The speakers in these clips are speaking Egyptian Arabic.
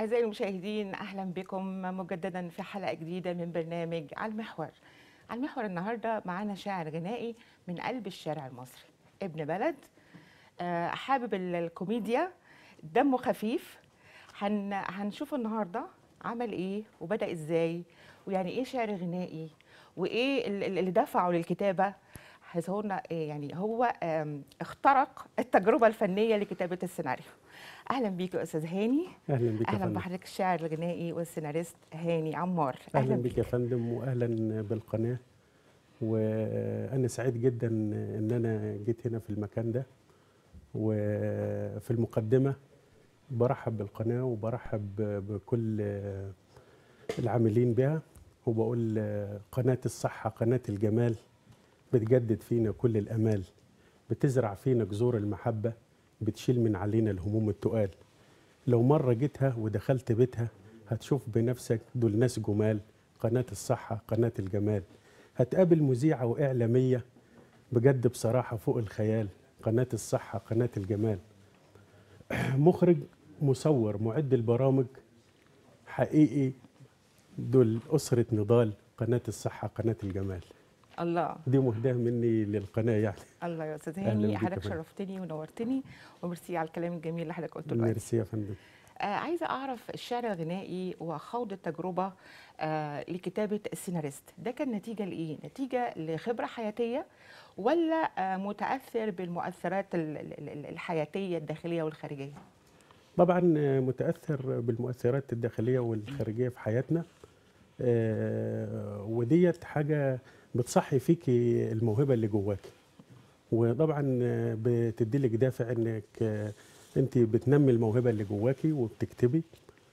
أعزائي المشاهدين أهلا بكم مجددا في حلقة جديدة من برنامج على المحور على المحور النهاردة معانا شاعر غنائي من قلب الشارع المصري ابن بلد آه، حابب ال- الكوميديا دمه خفيف هن هنشوف النهاردة عمل إيه وبدأ إزاي ويعني إيه شعر غنائي وإيه ال- ال- اللي دفعه للكتابة هيظهرنا إيه يعني هو آم، اخترق التجربة الفنية لكتابة السيناريو أهلا بيك يا أستاذ هاني اهلا بك يا اهلا فندم بحضرتك الشاعر الغنائي والسيناريست هاني عمار اهلا بك يا فندم واهلا بالقناه وانا سعيد جدا ان انا جيت هنا في المكان ده وفي المقدمه برحب بالقناه وبرحب بكل العاملين بها وبقول قناه الصحه قناه الجمال بتجدد فينا كل الامال بتزرع فينا جذور المحبه بتشيل من علينا الهموم التقال لو مرة جيتها ودخلت بيتها هتشوف بنفسك دول ناس جمال قناة الصحة قناة الجمال هتقابل مذيعة وإعلامية بجد بصراحة فوق الخيال قناة الصحة قناة الجمال مخرج مصور معد البرامج حقيقي دول أسرة نضال قناة الصحة قناة الجمال الله دي مهداة مني للقناة يعني الله يا استاذ أهلاً هاني بيك يا حضرتك فندم. شرفتني ونورتني وميرسي على الكلام الجميل اللي حضرتك قلته دلوقتي ميرسي يا فندم آه عايزه اعرف الشعر الغنائي وخوض التجربه آه لكتابه السيناريست ده كان نتيجه لايه نتيجه لخبره حياتيه ولا آه متاثر بالمؤثرات ال- ال- ال- الحياتيه الداخليه والخارجيه طبعا متاثر بالمؤثرات الداخليه والخارجيه في حياتنا آه، وديت حاجه بتصحي فيكي الموهبه اللي جواكي وطبعا آه، بتديلك دافع انك آه، انت بتنمي الموهبه اللي جواكي وبتكتبي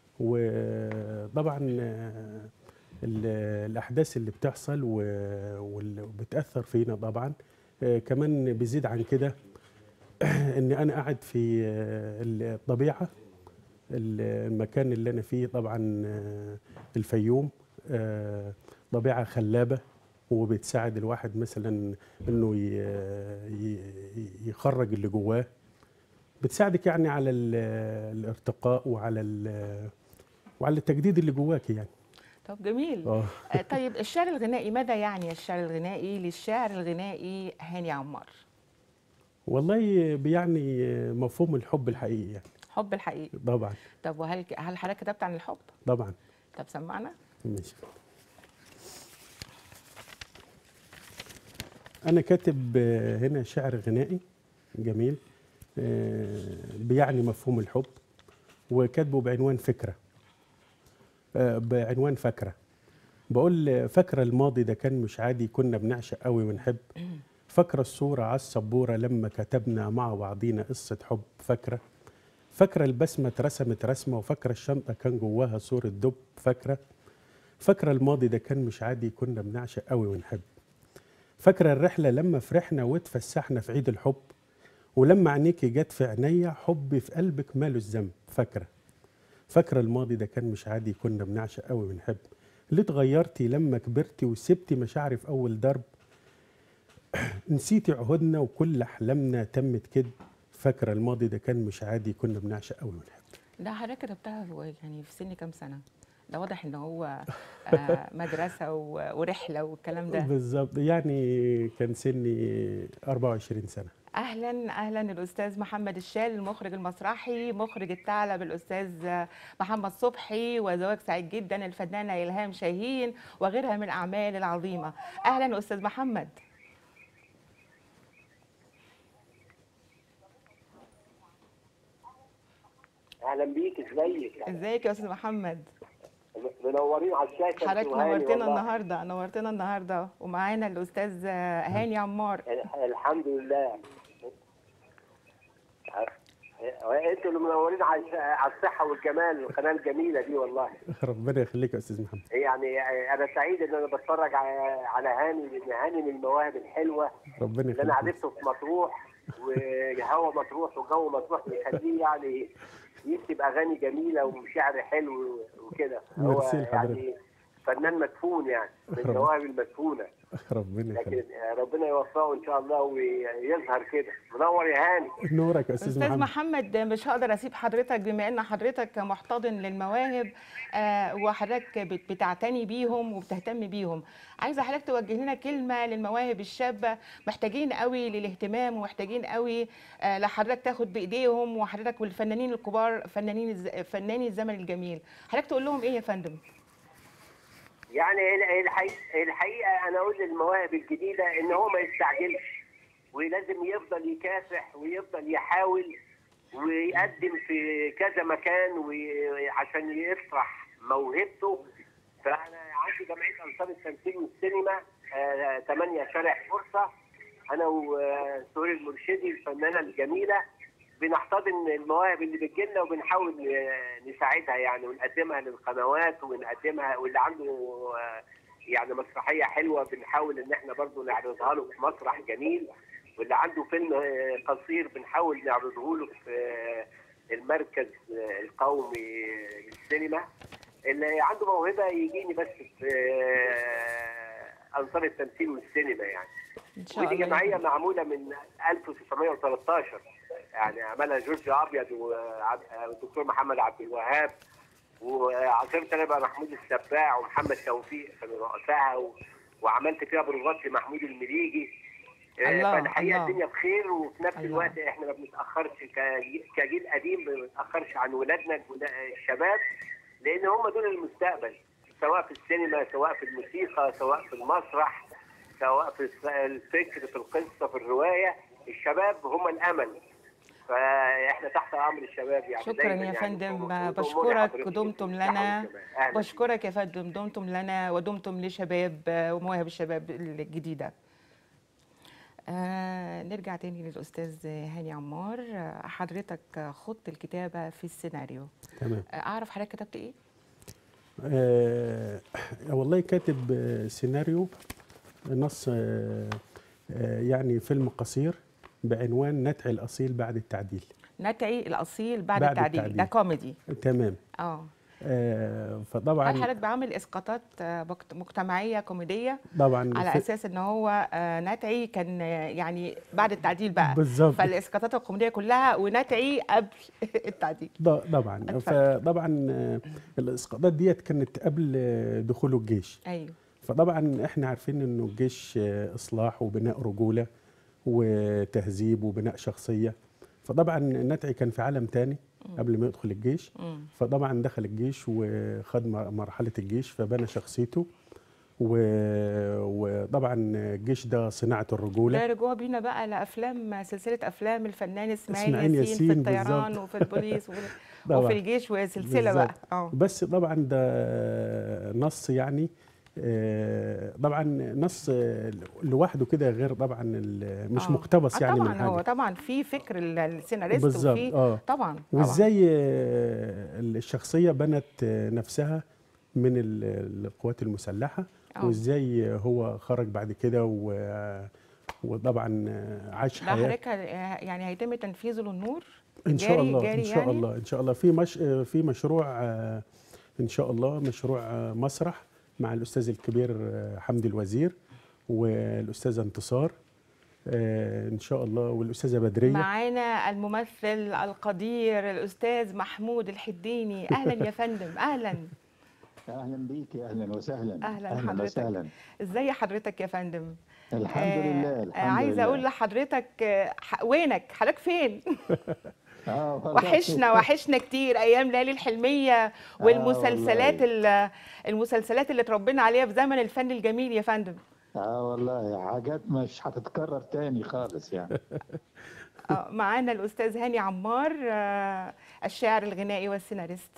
وطبعا آه، ال- الاحداث اللي بتحصل و- واللي بتاثر فينا طبعا آه، كمان بيزيد عن كده ان انا قاعد في آه، الطبيعه المكان اللي انا فيه طبعا آه، الفيوم آه، طبيعه خلابه وبتساعد الواحد مثلا انه ي- ي- يخرج اللي جواه بتساعدك يعني على ال- الارتقاء وعلى ال- وعلى التجديد اللي جواك يعني طب جميل اه آه طيب الشعر الغنائي ماذا يعني الشعر الغنائي للشاعر الغنائي هاني عمار والله بيعني مفهوم الحب الحقيقي يعني حب الحقيقي طبعا طب وهل هل حضرتك كتبت عن الحب طبعا طب سمعنا ماشي أنا كاتب آه، هنا شعر غنائي جميل آه، بيعني مفهوم الحب وكاتبه بعنوان فكرة آه، بعنوان فكرة بقول آه، فاكرة الماضي ده كان مش عادي كنا بنعشق قوي ونحب فاكرة الصورة على السبورة لما كتبنا مع بعضينا قصة حب فاكرة فاكرة البسمة اترسمت رسمة وفاكرة الشنطة كان جواها صورة دب فاكرة فاكرة الماضي ده كان مش عادي كنا بنعشق قوي ونحب فاكرة الرحلة لما فرحنا واتفسحنا في عيد الحب ولما عينيكي جت في عينيا حبي في قلبك ماله الذنب فاكرة فاكرة الماضي ده كان مش عادي كنا بنعشق قوي ونحب ليه اتغيرتي لما كبرتي وسبتي مشاعري في أول درب نسيتي عهودنا وكل أحلامنا تمت كده فاكرة الماضي ده كان مش عادي كنا بنعشق قوي ونحب ده حضرتك كتبتها في يعني في سن كام سنة؟ ده واضح ان هو آه، مدرسة و- ورحلة والكلام ده بالظبط يعني كان سني 24 سنة اهلا اهلا الاستاذ محمد الشال المخرج المسرحي مخرج الثعلب الاستاذ محمد صبحي وزواج سعيد جدا الفنانة الهام شاهين وغيرها من الاعمال العظيمة اهلا استاذ محمد اهلا بيك ازيك ازيك يا استاذ محمد منورين على الشاشه حضرتك أنتوا هاني نورتنا والله. النهارده نورتنا النهارده ومعانا الاستاذ هاني عمار ال- الحمد لله انتوا اللي منورين على الش- على الصحه والجمال القناه الجميله دي والله ربنا يخليك يا استاذ محمد يعني انا سعيد ان انا بتفرج على على هاني لان هاني من المواهب الحلوه ربنا اللي انا يخليك عرفته في مطروح وهوا مطروح وجو مطروح بيخليه يعني يكتب اغاني جميله وشعر حلو وكده هو ميرسي لحضرتك. يعني فنان مدفون يعني من ربنا- المواهب المدفونه ربنا لكن يخليك آه، ربنا يوفقه ان شاء الله ويظهر كده منور يا هاني نورك يا استاذ استاذ محمد محمد مش هقدر اسيب حضرتك بما ان حضرتك محتضن للمواهب آه، وحضرتك بت- بتعتني بيهم وبتهتم بيهم عايزه حضرتك توجه لنا كلمه للمواهب الشابه محتاجين قوي للاهتمام ومحتاجين قوي آه، لحضرتك تاخد بايديهم وحضرتك والفنانين الكبار فنانين الز- فناني الزمن الجميل حضرتك تقول لهم ايه يا فندم يعني ال- الحقيقه, الحقيقة انا اقول للمواهب الجديده ان هو ما يستعجلش ولازم يفضل يكافح ويفضل يحاول ويقدم في كذا مكان وعشان يفرح موهبته فانا عندي جمعيه انصار التمثيل والسينما آه، 8 شارع فرصه انا وسهير المرشدي الفنانه الجميله بنحتضن المواهب اللي بتجيلنا وبنحاول آه، نساعدها يعني ونقدمها للقنوات ونقدمها واللي عنده آه، يعني مسرحيه حلوه بنحاول ان احنا برضو نعرضها له في مسرح جميل واللي عنده فيلم آه، قصير بنحاول نعرضه له في آه، المركز آه، القومي للسينما اللي عنده موهبه يجيني بس في آه، انصار التمثيل والسينما يعني ان شاء ودي الله جمعيه معموله من 1913 يعني عملها جورج ابيض وعب- والدكتور محمد عبد الوهاب وعاصرت انا بقى محمود السباع ومحمد توفيق كانوا رؤسائها و- وعملت فيها بروفات لمحمود المليجي آه، الله، فالحقيقه الله. الدنيا بخير وفي نفس الله. الوقت احنا ما بنتاخرش كجي- كجيل قديم ما بنتاخرش عن ولادنا ولا- الشباب لان هم دول المستقبل سواء في السينما سواء في الموسيقى سواء في المسرح سواء في الس- الفكر في القصه في الروايه الشباب هم الامل فاحنا تحت امر الشباب يعني شكرا دايماً يا يعني فندم وطموحنا بشكرك حضرتك دمتم بالصحة لنا والجمال. أهلاً. بشكرك يا فندم دمتم لنا ودمتم لشباب آه، ومواهب الشباب الجديدة آه نرجع تاني للأستاذ هاني عمار آه، حضرتك خضت الكتابة في السيناريو تمام آه، أعرف حضرتك كتبت إيه؟ آه والله كاتب آه، سيناريو نص آه آه يعني فيلم قصير بعنوان نتع الأصيل بعد التعديل نتعي الأصيل بعد, بعد التعديل. التعديل. ده كوميدي تمام اه آه هل فطبعا حضرتك بعمل اسقاطات آه، مجت- مجتمعيه كوميديه طبعا على في- اساس ان هو آه، نتعي كان آه، يعني بعد التعديل بقى بالظبط فالاسقاطات الكوميديه كلها ونتعي قبل التعديل ط- طبعا اتفضل. فطبعا آه، الاسقاطات ديت كانت قبل آه، دخوله الجيش ايوه فطبعا احنا عارفين انه الجيش آه، اصلاح وبناء رجوله وتهذيب وبناء شخصيه فطبعا نتعي كان في عالم تاني قبل ما يدخل الجيش مم. فطبعا دخل الجيش وخد م- مرحله الجيش فبنى شخصيته و- وطبعا الجيش ده صناعه الرجوله ده رجوع بينا بقى لافلام سلسله افلام الفنان اسماعيل إسماعيل ياسين, في ياسين الطيران بالظبط. وفي البوليس وفي, طبعاً. وفي الجيش وسلسله بقى بالظبط. اه بس طبعا ده نص يعني آه، طبعا نص آه، لوحده كده غير طبعا ال- مش آه. مقتبس آه يعني من طبعا هو حاجه طبعا في فكر ال- السيناريست بالظبط وفي اه طبعا طبعا وازاي آه، الشخصيه بنت آه، نفسها من ال- القوات المسلحه آه. وازاي هو خرج بعد كده و- وطبعا آه، عاش ده حياه حضرتك ه- يعني هيتم تنفيذه للنور ان شاء جاري- الله جاري ان شاء يعني؟ الله ان شاء الله في مش في مشروع آه، ان شاء الله مشروع آه، مسرح مع الاستاذ الكبير آه، حمدي الوزير والاستاذه انتصار آه، ان شاء الله والاستاذه بدريه معانا الممثل القدير الاستاذ محمود الحديني اهلا يا فندم اهلا اهلا بيك اهلا وسهلا أهلاً اهلا حضرتك. وسهلا ازي حضرتك يا فندم الحمد آه، لله آه، الحمد عايزه لله. اقول لحضرتك آه، ح- وينك حضرتك فين آه والله. وحشنا وحشنا كتير ايام ليالي الحلميه والمسلسلات والله. ال- المسلسلات اللي اتربينا عليها في زمن الفن الجميل يا فندم اه والله حاجات مش هتتكرر تاني خالص يعني آه، معانا الاستاذ هاني عمار آه، الشاعر الغنائي والسيناريست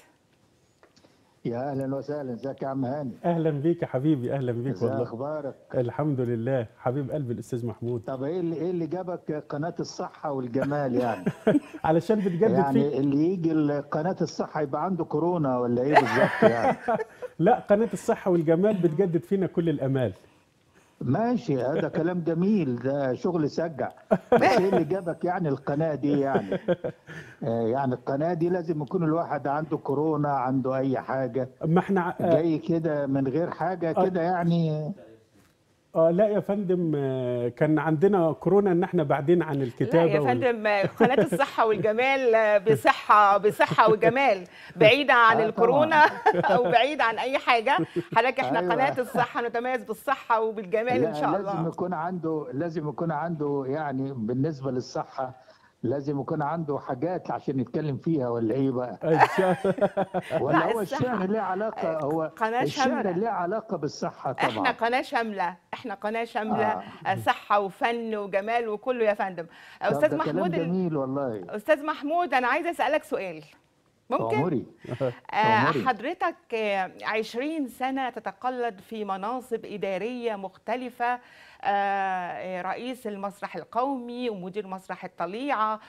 يا اهلا وسهلا ازيك يا عم هاني اهلا بيك يا حبيبي اهلا بيك ازي والله اخبارك الحمد لله حبيب قلبي الاستاذ محمود طب ايه اللي ايه اللي جابك قناه الصحه والجمال يعني علشان بتجدد فيك يعني اللي يجي قناه الصحه يبقى عنده كورونا ولا ايه بالظبط يعني لا قناه الصحه والجمال بتجدد فينا كل الامال ماشي هذا كلام جميل ده شغل سجع بس ايه اللي جابك يعني القناه دي يعني آه، يعني القناه دي لازم يكون الواحد عنده كورونا عنده اي حاجه ما احنا آه، جاي كده من غير حاجه كده يعني اه لا يا فندم آه، كان عندنا كورونا ان احنا بعدين عن لا الكتابه يا وال- فندم قناة الصحة والجمال بصحة بصحة وجمال بعيدة عن آه، الكورونا أو بعيد عن أي حاجة حضرتك احنا أيوة. قناة الصحة نتميز بالصحة وبالجمال إن لا، شاء لازم الله يكون عنده لازم يكون عنده يعني بالنسبه للصحه لازم يكون عنده حاجات عشان يتكلم فيها ولا ايه بقى؟ إن شاء الله. ولا لا، هو الصحة. الشعر ليه علاقه هو قناة الشعر شاملة. ليه علاقه بالصحه طبعا احنا قناة شاملة احنا قناة شاملة آه. صحة وفن وجمال وكله يا فندم طب أستاذ ده كلام محمود ال- جميل والله أستاذ محمود أنا عايزة أسألك سؤال ممكن؟ عمري آه، عمري. حضرتك آه، 20 سنة تتقلد في مناصب إدارية مختلفة آه، آه، رئيس المسرح القومي ومدير مسرح الطليعة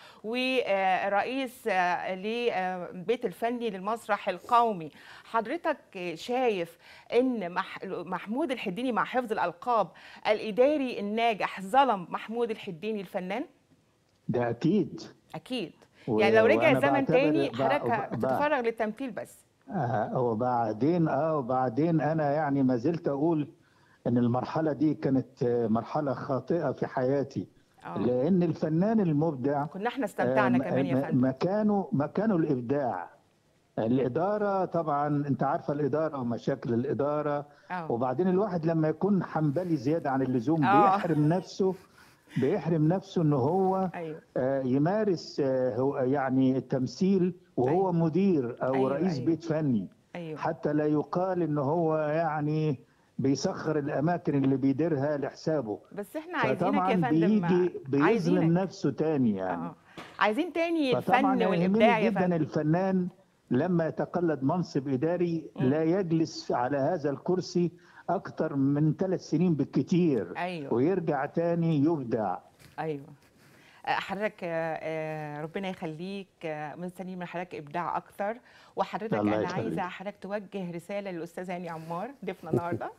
ورئيس للبيت الفني للمسرح القومي حضرتك آه، شايف ان مح- محمود الحديني مع حفظ الألقاب الإداري الناجح ظلم محمود الحديني الفنان؟ ده اكيد أكيد و- يعني لو رجع وأنا الزمن بعتبر- تاني ب- حضرتك ب- بتتفرغ للتمثيل بس آه وبعدين اه وبعدين انا يعني ما زلت اقول ان المرحله دي كانت آه، مرحله خاطئه في حياتي آه. لان الفنان المبدع كنا احنا استمتعنا آم، كمان يا م- فندم مكانه مكانه الابداع الاداره طبعا انت عارفه الاداره ومشاكل الاداره اه وبعدين الواحد لما يكون حنبلي زياده عن اللزوم آه. بيحرم نفسه بيحرم نفسه ان هو ايوه آه، يمارس آه، هو يعني التمثيل وهو أيوة. مدير او أيوة، رئيس أيوة. بيت فني ايوه حتى لا يقال ان هو يعني بيسخر الاماكن اللي بيديرها لحسابه بس احنا عايزينك فطبعا يا فندم بيجي بيظلم عايزينك نفسه تاني يعني اه عايزين تاني فطبعا الفن والابداع يهمني يا جدا فندم الفنان لما يتقلد منصب اداري مم. لا يجلس على هذا الكرسي اكتر من ثلاث سنين بالكتير ايوه ويرجع تاني يبدع ايوه آه، حضرتك آه، آه، ربنا يخليك آه، مستنيين من حضرتك ابداع اكتر وحضرتك الله انا يخليك. عايزه حضرتك توجه رساله للاستاذ هاني عمار ضيفنا النهارده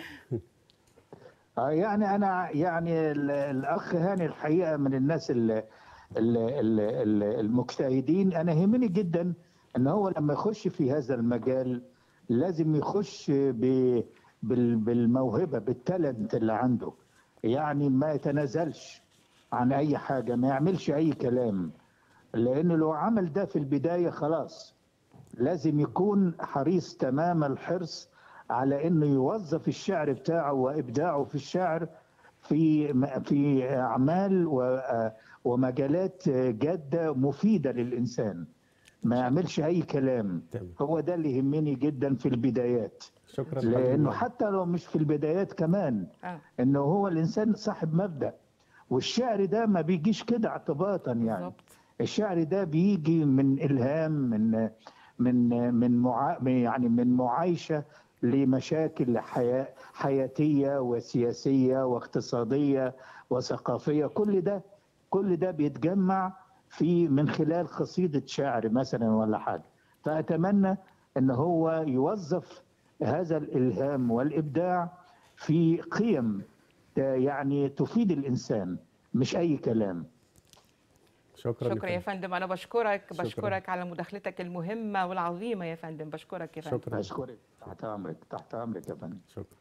آه، يعني انا يعني ال- الاخ هاني الحقيقه من الناس ال- ال- ال- ال- المجتهدين انا يهمني جدا ان هو لما يخش في هذا المجال لازم يخش ب- بال- بالموهبه بالتالنت اللي عنده يعني ما يتنازلش عن اي حاجه ما يعملش اي كلام لانه لو عمل ده في البدايه خلاص لازم يكون حريص تمام الحرص على انه يوظف الشعر بتاعه وابداعه في الشعر في في اعمال و- ومجالات جاده مفيده للانسان ما يعملش اي كلام تمام هو ده اللي يهمني جدا في البدايات شكرا لانه حضرتك. حتى لو مش في البدايات كمان اه انه هو الانسان صاحب مبدا والشعر ده ما بيجيش كده اعتباطا يعني بالظبط الشعر ده بيجي من الهام من من من مع يعني من معايشه لمشاكل حياة حياتيه وسياسيه واقتصاديه وثقافيه كل ده كل ده بيتجمع في من خلال قصيده شعر مثلا ولا حاجه فاتمنى ان هو يوظف هذا الالهام والابداع في قيم يعني تفيد الانسان مش اي كلام شكرا شكرا يا فندم. فندم انا بشكرك شكراً. بشكرك على مداخلتك المهمه والعظيمه يا فندم بشكرك يا فندم شكرا اشكرك تحت امرك تحت امرك يا فندم شكرا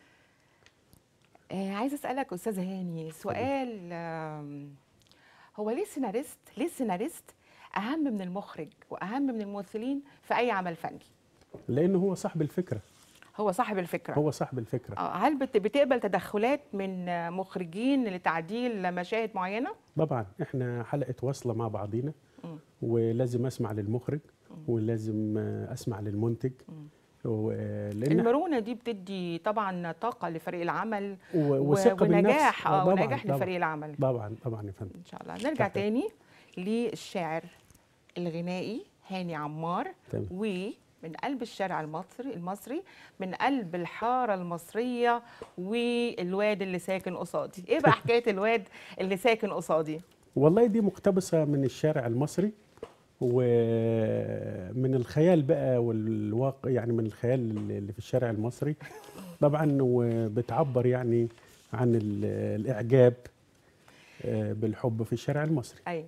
آه عايزه اسالك استاذ هاني سؤال آم، هو ليه السيناريست ليه السيناريست اهم من المخرج واهم من الممثلين في اي عمل فني لانه هو صاحب الفكره هو صاحب الفكره هو صاحب الفكره آه، هل بت- بتقبل تدخلات من آه، مخرجين لتعديل مشاهد معينه طبعا احنا حلقه واصله مع بعضينا مم. ولازم اسمع للمخرج ولازم آه، اسمع للمنتج و- آه، لان المرونه دي بتدي طبعا طاقه لفريق العمل و- و- وثقه بالنفس ونجاح اه طبعاً، ونجاح طبعاً، لفريق العمل طبعا طبعا يا فندم ان شاء الله نرجع تحت. تاني للشاعر الغنائي هاني عمار تمام. ومن قلب الشارع المصري المصري من قلب الحاره المصريه والواد اللي ساكن قصادي ايه بقى حكايه الواد اللي ساكن قصادي والله دي مقتبسة من الشارع المصري ومن الخيال بقى والواقع يعني من الخيال اللي في الشارع المصري طبعا وبتعبر يعني عن ال- الإعجاب آه، بالحب في الشارع المصري ايوه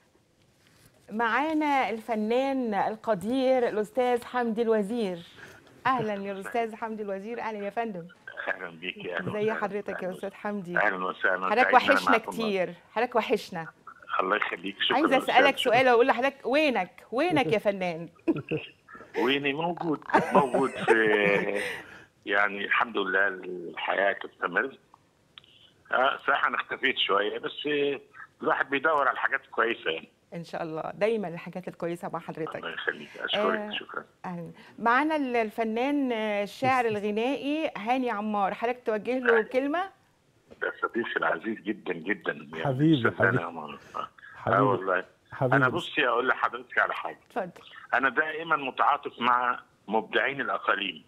معانا الفنان القدير الاستاذ حمدي الوزير اهلا يا الاستاذ حمدي الوزير اهلا يا فندم اهلا بيك يا اهلا ازي وسهلا. حضرتك يا أهلا استاذ حمدي اهلا وسهلا حضرتك سعيد إن أنا وحشنا معاكم. كتير حضرتك وحشنا الله يخليك شكرا عايزه أستاذ. اسالك سؤال واقول لحضرتك وينك وينك يا فنان ويني موجود موجود في يعني الحمد لله الحياه تستمر آه صح انا اختفيت شويه بس الواحد بيدور على الحاجات الكويسه يعني ان شاء الله دايما الحاجات الكويسه مع الله حضرتك يخليك اشكرك آه، شكرا أهلاً. معانا ال- الفنان آه، الشاعر الغنائي هاني عمار حضرتك توجه له كلمه ده صديقي العزيز جدا جدا يعني حبيبي، صدقني حبيبي. يا عمر. اه حبيبي. آه والله حبيبي انا بصي اقول لحضرتك على حاجه اتفضل انا دائما متعاطف مع مبدعين الاقاليم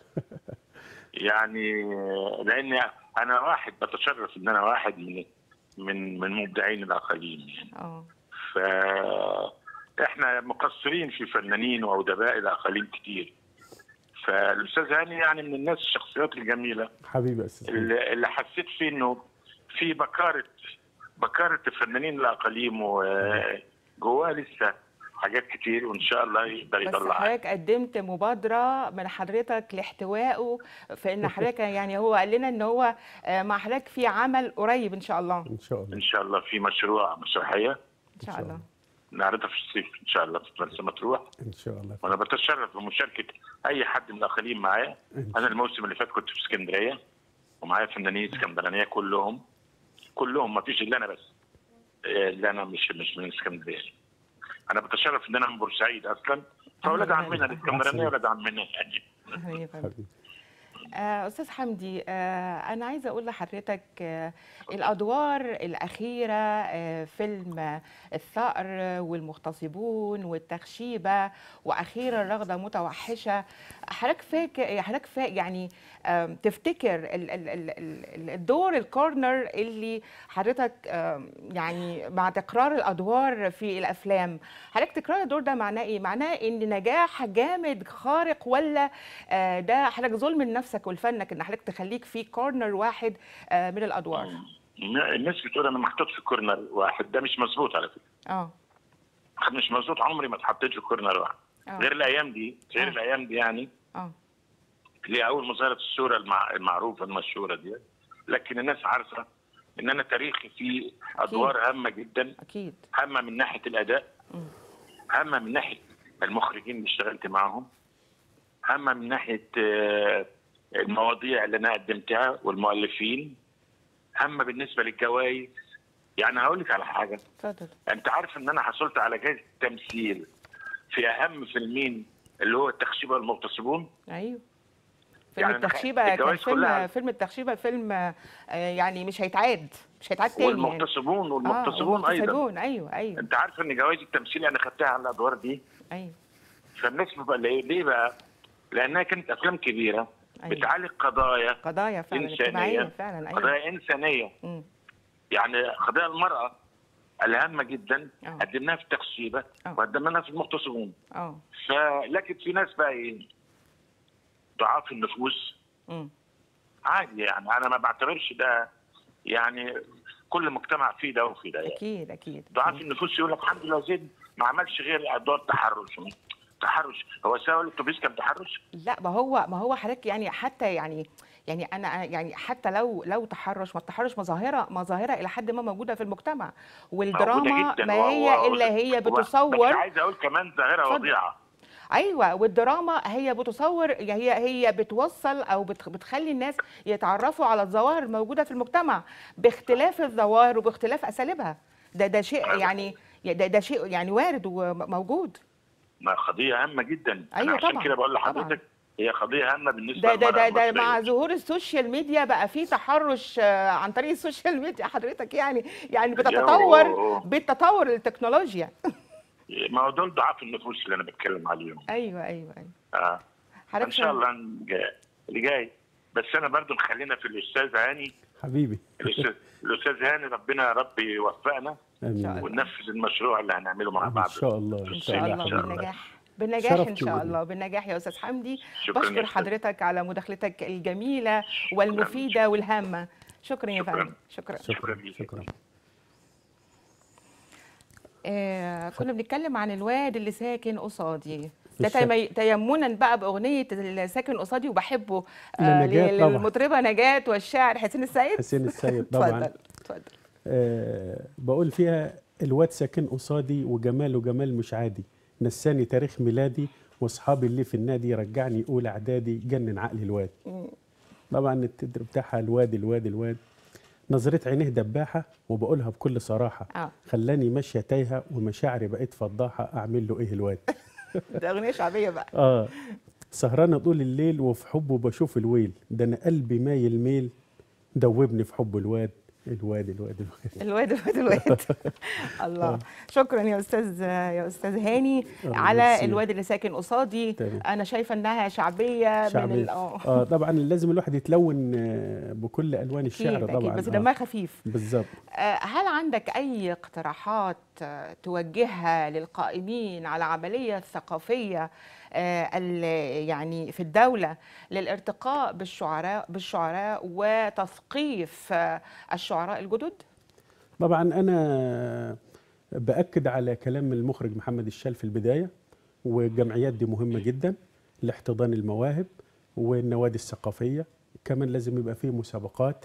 يعني لان انا واحد بتشرف ان انا واحد من من من مبدعين الاقاليم يعني اه ف احنا مقصرين في فنانين وادباء الاقاليم كتير فالاستاذ هاني يعني من الناس الشخصيات الجميله حبيبي يا استاذ حمدي. اللي اللي حسيت فيه انه في بكاره بكاره فنانين الاقاليم وجواه لسه حاجات كتير وان شاء الله يقدر بس يطلع حضرتك قدمت مبادرة من حضرتك لاحتوائه في ان حضرتك يعني هو قال لنا ان هو آه، مع حضرتك في عمل قريب ان شاء الله ان شاء الله ان شاء الله في مشروع مسرحيه ان شاء الله نعرضها في الصيف ان شاء الله في مرسى مطروح ان شاء الله وانا بتشرف بمشاركه اي حد من الاقاليم معايا انا الموسم اللي فات كنت في اسكندريه ومعايا فنانين اسكندرانيه كلهم كلهم ما فيش الا انا بس آه، اللي انا مش مش من اسكندريه انا بتشرف ان انا من بورسعيد اصلا فاولاد أهلاً. عمنا الاسكندرانيه ولاد عمنا يعني أهلاً يا فندم. حبيبي آه، أستاذ حمدي آه، أنا عايزة أقول لحضرتك آه، الأدوار الأخيرة آه، فيلم آه، الثأر والمغتصبون والتخشيبة وأخيرا رغدة متوحشة حضرتك فاكر حضرتك فا يعني آم، تفتكر ال- ال- ال- ال- الدور الكورنر اللي حضرتك آم، يعني مع تكرار الأدوار في الأفلام حضرتك تكرار الدور ده معناه إيه؟ معناه إن نجاح جامد خارق ولا آه، ده حضرتك ظلم لنفسك ولفنك ان حضرتك تخليك في كورنر واحد آه، من الادوار الناس بتقول انا محطوط في كورنر واحد ده مش مظبوط على فكره اه مش مظبوط عمري ما اتحطيت في كورنر واحد آه. غير الايام دي غير آه. الايام دي يعني اه اللي اول ما ظهرت الصوره المع... المعروفه المشهوره دي لكن الناس عارفه ان انا تاريخي فيه ادوار هامه جدا اكيد هامه من ناحيه الاداء مم. هامه من ناحيه المخرجين اللي اشتغلت معاهم هامه من ناحيه آه، المواضيع اللي انا قدمتها والمؤلفين هامه بالنسبه للجوائز يعني هقول لك على حاجه اتفضل انت عارف ان انا حصلت على جائزه تمثيل في اهم فيلمين اللي هو التخشيبه والمغتصبون ايوه فيلم يعني التخشيبه كان الجوائز فيلم كلها. فيلم التخشيبه فيلم آه، يعني مش هيتعاد مش هيتعاد تاني يعني والمغتصبون آه، والمغتصبون ايضا والمغتصبون، ايوه ايوه انت عارف ان جوائز التمثيل انا خدتها على الادوار دي ايوه فالناس بقى ليه ليه بقى؟ لانها كانت افلام كبيره أيوة. بتعالج قضايا قضايا فعلا اجتماعيه انسانيه فعلا ايوه قضايا انسانيه مم. يعني قضايا المراه الهامه جدا آه. قدمناها في التخشيبه آه. وقدمناها في المغتصبون اه فلكن في ناس بقى ايه ضعاف النفوس مم. عادي يعني انا ما بعتبرش ده يعني كل مجتمع فيه ده وفيه ده يعني. اكيد اكيد ضعاف النفوس يقول لك الحمد لله زيد ما عملش غير ادوار تحرش تحرش هو سواء الاتوبيس كان تحرش لا ما هو ما هو حضرتك يعني حتى يعني يعني انا يعني حتى لو لو تحرش ما التحرش مظاهره مظاهره الى حد ما موجوده في المجتمع والدراما موجودة جداً ما و- هي و- الا هي و- بس بتصور عايز اقول كمان ظاهره اتفضل. وضيعه ايوه والدراما هي بتصور هي هي بتوصل او بتخ- بتخلي الناس يتعرفوا على الظواهر الموجوده في المجتمع باختلاف الظواهر وباختلاف اساليبها ده ده شيء أيوة. يعني ده ده شيء يعني وارد وموجود ما قضيه هامه جدا أيوة انا عشان طبعاً، كده بقول طبعاً. لحضرتك هي قضيه هامه بالنسبه ده ده للمرأة ده, ده مع المصرية. ظهور السوشيال ميديا بقى في تحرش آه، عن طريق السوشيال ميديا حضرتك يعني يعني بتتطور يوه. بالتطور التكنولوجيا ما هو دول ضعاف النفوس اللي انا بتكلم عليهم ايوه ايوه ايوه اه حضرتك ان شاء الله نج- اللي جاي بس انا برضو خلينا في الاستاذ هاني حبيبي الاستاذ الاستاذ هاني ربنا يا رب يوفقنا امين شاء الله. وننفذ المشروع اللي هنعمله مع بعض ان شاء الله ان ان شاء شاء الله الله إن شاء الله. بالنجاح بالنجاح ان شرفت شاء وجودي. الله بالنجاح يا استاذ حمدي شكراً يا بشكر أستاذ. حضرتك على مداخلتك الجميله والمفيده والهامه شكرا يا شكراً. فندم شكرا شكراً شكرا ليك. شكرا آه كنا بنتكلم عن الواد اللي ساكن قصادي ده الشارع. تيمي- تيمنا بقى باغنيه الساكن قصادي وبحبه لنجاة طبعاً. للمطربه نجاة والشاعر حسين السيد حسين السيد طبعا اتفضل اتفضل آه بقول فيها الواد ساكن قصادي وجماله جمال مش عادي نساني تاريخ ميلادي واصحابي اللي في النادي رجعني اولى اعدادي جنن عقلي الواد طبعا التتر بتاعها الواد الواد الواد نظرة عينيه دباحة وبقولها بكل صراحة اه خلاني ماشية تايهة ومشاعري بقت فضاحة أعمل له إيه الواد ده اغنيه شعبيه بقى آه سهرانة طول الليل وفي حبه بشوف الويل ده أنا قلبي مايل ميل دوبني في حب الواد الواد الواد الواد الواد الواد الواد الله شكرا يا استاذ يا استاذ هاني آه، على ميرسي. الواد اللي ساكن قصادي تمام. انا شايفه انها شعبيه, من شعبي ال- اه اه طبعا لازم الواحد يتلون آه، بكل الوان الشعر أكيد، أكيد، طبعا بس آه، دمها خفيف بالظبط آه، هل عندك أي اقتراحات آه، توجهها للقائمين على عملية ثقافية آه، ال- يعني في الدولة للارتقاء بالشعراء بالشعراء وتثقيف آه، الشعراء الجدد؟ طبعا انا باكد على كلام المخرج محمد الشال في البدايه والجمعيات دي مهمه جدا لاحتضان المواهب والنوادي الثقافيه كمان لازم يبقى فيه مسابقات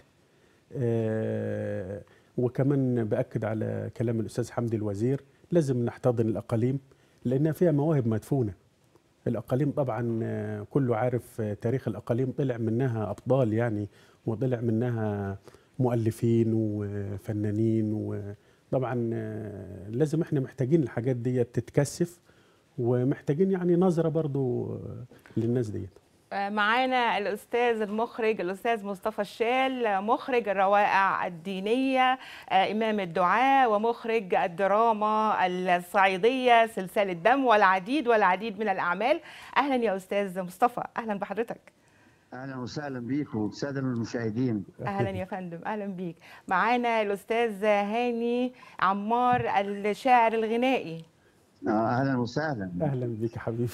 آه، وكمان باكد على كلام الاستاذ حمدي الوزير لازم نحتضن الاقاليم لانها فيها مواهب مدفونه الاقاليم طبعا آه، كله عارف آه، تاريخ الاقاليم طلع منها ابطال يعني وطلع منها مؤلفين وفنانين وطبعا آه، لازم احنا محتاجين الحاجات دي تتكثف ومحتاجين يعني نظره برضو آه، للناس ديت آه، معانا الأستاذ المخرج الأستاذ مصطفى الشال مخرج الروائع الدينية آه، إمام الدعاء ومخرج الدراما الصعيدية سلسلة دم والعديد والعديد من الأعمال أهلا يا أستاذ مصطفى أهلا بحضرتك اهلا وسهلا بيك وبالساده المشاهدين اهلا يا فندم اهلا بيك معانا الاستاذ هاني عمار الشاعر الغنائي آه، اهلا وسهلا اهلا بيك يا حبيبي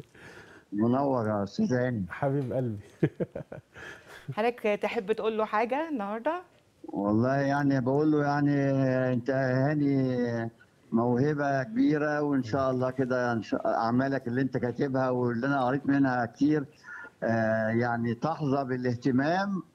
منور يا استاذ هاني حبيب قلبي حضرتك تحب تقول له حاجه النهارده والله يعني بقول له يعني انت يا هاني موهبه كبيره وان شاء الله كده إن شاء- اعمالك اللي انت كاتبها واللي انا قريت منها كتير آه، يعني تحظى بالاهتمام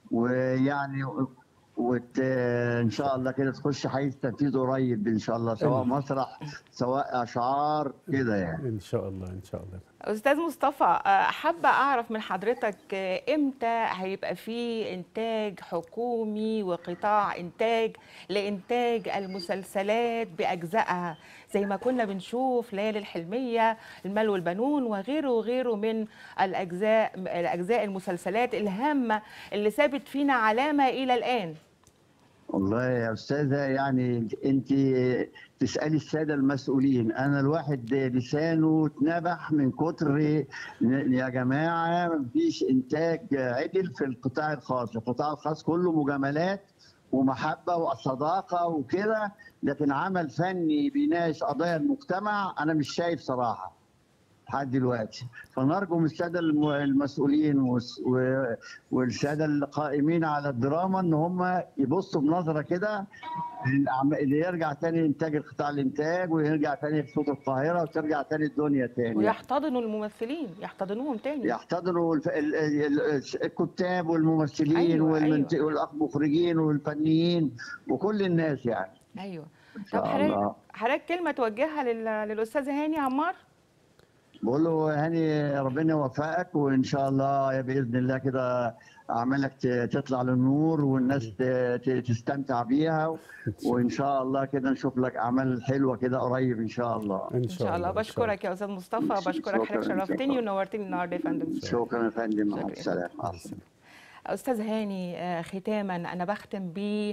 ويعني وت... ان شاء الله كده تخش حيز تنفيذ قريب ان شاء الله سواء مسرح سواء اشعار كده يعني ان شاء الله ان شاء الله استاذ مصطفى آه، حابه اعرف من حضرتك آه، امتى هيبقى في انتاج حكومي وقطاع انتاج لانتاج المسلسلات باجزائها زي ما كنا بنشوف ليالي الحلميه المال والبنون وغيره وغيره من الاجزاء الاجزاء المسلسلات الهامه اللي سابت فينا علامه الى الان والله يا استاذه يعني انت تسالي الساده المسؤولين انا الواحد لسانه اتنبح من كتر يا جماعه مفيش انتاج عدل في القطاع الخاص القطاع الخاص كله مجاملات ومحبه وصداقه وكده لكن عمل فني بيناقش قضايا المجتمع انا مش شايف صراحه لحد دلوقتي فنرجو من الساده الم- المسؤولين والس- و- والساده القائمين على الدراما ان هم يبصوا بنظره كده للأعم- اللي يرجع تاني انتاج القطاع الانتاج ويرجع تاني صوت القاهره وترجع تاني الدنيا تاني ويحتضنوا الممثلين يحتضنوهم تاني يحتضنوا الف- ال- ال- ال- الكتاب والممثلين أيوة، والمنت- أيوة. والمخرجين والفنيين وكل الناس يعني ايوه ان طب شاء حضرتك الله حضرتك كلمه توجهها لل- للاستاذ هاني عمار بقول له هاني ربنا يوفقك وان شاء الله يا باذن الله كده اعمالك ت- تطلع للنور والناس ت- ت- تستمتع بيها وان شاء الله كده نشوف لك اعمال حلوه كده قريب ان شاء الله ان شاء الله بشكرك يا استاذ مصطفى بشكرك حضرتك شكراً، شرفتني شكراً. ونورتني النهارده يا فندم شكرا يا فندم مع شكراً. السلامه مع السلامه استاذ هاني آه، ختاما انا بختم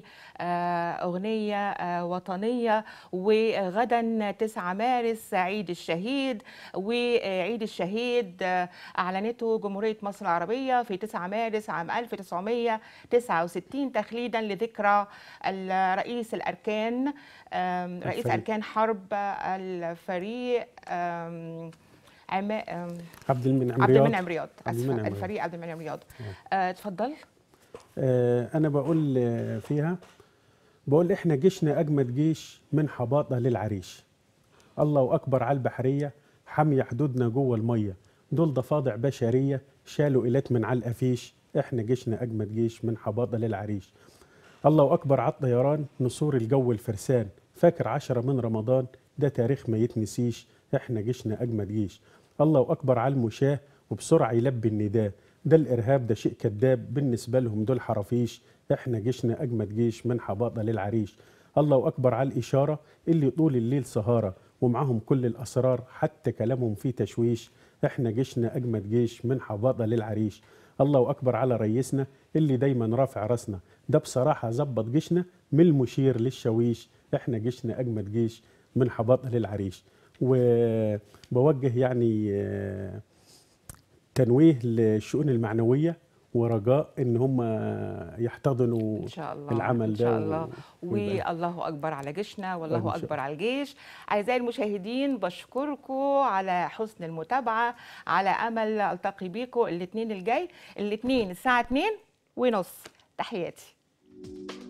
باغنيه وطنيه وغدا 9 مارس عيد الشهيد وعيد الشهيد آه، اعلنته جمهوريه مصر العربيه في 9 مارس عام 1969 تخليدا لذكرى الرئيس الاركان آم، رئيس الفريق. اركان حرب الفريق آم، عما آم، عبد المنعم عبد رياض. المنعم رياض عبد اسفه المنعم رياض. الفريق عبد المنعم رياض آه، اتفضل آه، انا بقول آه، فيها بقول احنا جيشنا اجمد جيش من حباطه للعريش الله اكبر على البحريه حامية حدودنا جوه المية دول ضفادع بشرية شالوا إيلات من على القفيش احنا جيشنا أجمد جيش من حباضة للعريش الله أكبر على الطيران نسور الجو الفرسان فاكر عشرة من رمضان ده تاريخ ما يتنسيش احنا جيشنا أجمد جيش الله أكبر على المشاة وبسرعة يلبي النداء ده الإرهاب ده شيء كذاب بالنسبة لهم دول حرافيش احنا جيشنا أجمد جيش من حباضة للعريش الله أكبر على الإشارة اللي طول الليل سهارة ومعاهم كل الأسرار حتى كلامهم فيه تشويش احنا جيشنا أجمد جيش من حباضة للعريش الله أكبر على رئيسنا اللي دايما رافع راسنا ده بصراحة ظبط جيشنا من المشير للشويش احنا جيشنا أجمد جيش من حباضة للعريش وبوجه يعني آه، تنويه للشؤون المعنوية ورجاء ان هم يحتضنوا ان شاء الله العمل ان ده شاء و- الله ويبقى- والله اكبر على جيشنا إن والله شاء اكبر على الجيش اعزائي المشاهدين بشكركم على حسن المتابعه على امل التقي بيكم الاثنين الجاي الاثنين الساعه 2 ونص تحياتي